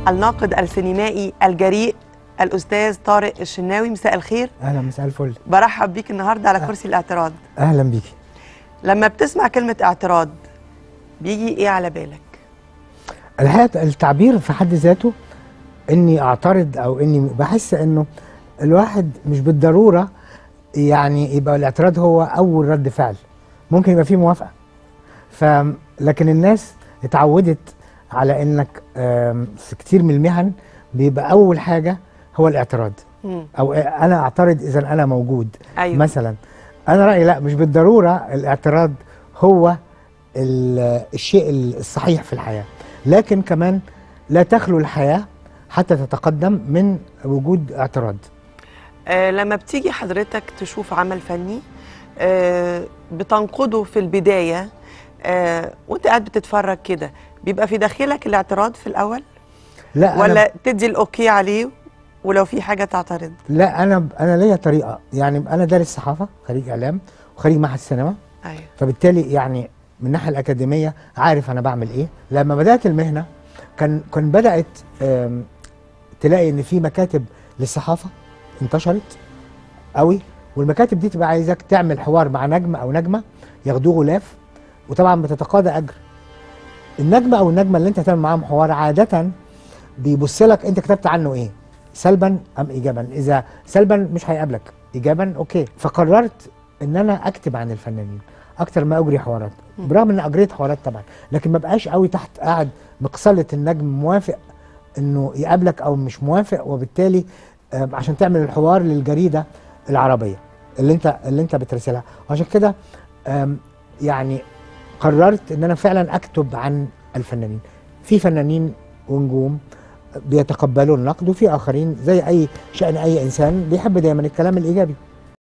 الناقد السينمائي الجريء الاستاذ طارق الشناوي مساء الخير اهلا مساء الفل برحب بيك النهارده على كرسي الاعتراض اهلا بيكي لما بتسمع كلمه اعتراض بيجي ايه على بالك الحقيقه التعبير في حد ذاته اني اعترض او اني بحس انه الواحد مش بالضروره يعني يبقى الاعتراض هو اول رد فعل ممكن يبقى فيه موافقه ف لكن الناس اتعودت على انك آم، في كتير من المهن بيبقى اول حاجه هو الاعتراض مم. او انا اعترض اذا انا موجود ايوه مثلا انا رايي لا مش بالضروره الاعتراض هو ال- الشيء الصحيح في الحياه لكن كمان لا تخلو الحياه حتى تتقدم من وجود اعتراض آه لما بتيجي حضرتك تشوف عمل فني آه بتنقده في البدايه آه وانت قاعد بتتفرج كده بيبقى في داخلك الاعتراض في الاول لا أنا ولا تدي الاوكي عليه ولو في حاجه تعترض لا انا انا ليا طريقه يعني انا دارس صحافه خريج اعلام وخريج معهد سينما ايوه فبالتالي يعني من الناحيه الاكاديميه عارف انا بعمل ايه لما بدات المهنه كان كان بدات آم، تلاقي ان في مكاتب للصحافه انتشرت قوي والمكاتب دي تبقى عايزاك تعمل حوار مع نجم او نجمه ياخدوه غلاف وطبعا بتتقاضى اجر النجم او النجمه اللي انت هتعمل معاهم حوار عاده بيبص لك انت كتبت عنه ايه سلبا ام ايجابا اذا سلبا مش هيقابلك ايجابا اوكي فقررت ان انا اكتب عن الفنانين اكتر ما اجري حوارات مم. برغم ان اجريت حوارات طبعا لكن ما بقاش قوي تحت قاعد مقصله النجم موافق انه يقابلك او مش موافق وبالتالي آم، عشان تعمل الحوار للجريده العربيه اللي انت اللي انت بترسلها وعشان كده آم، يعني قررت ان انا فعلا اكتب عن الفنانين في فنانين ونجوم بيتقبلوا النقد وفي اخرين زي اي شان اي انسان بيحب دايما الكلام الايجابي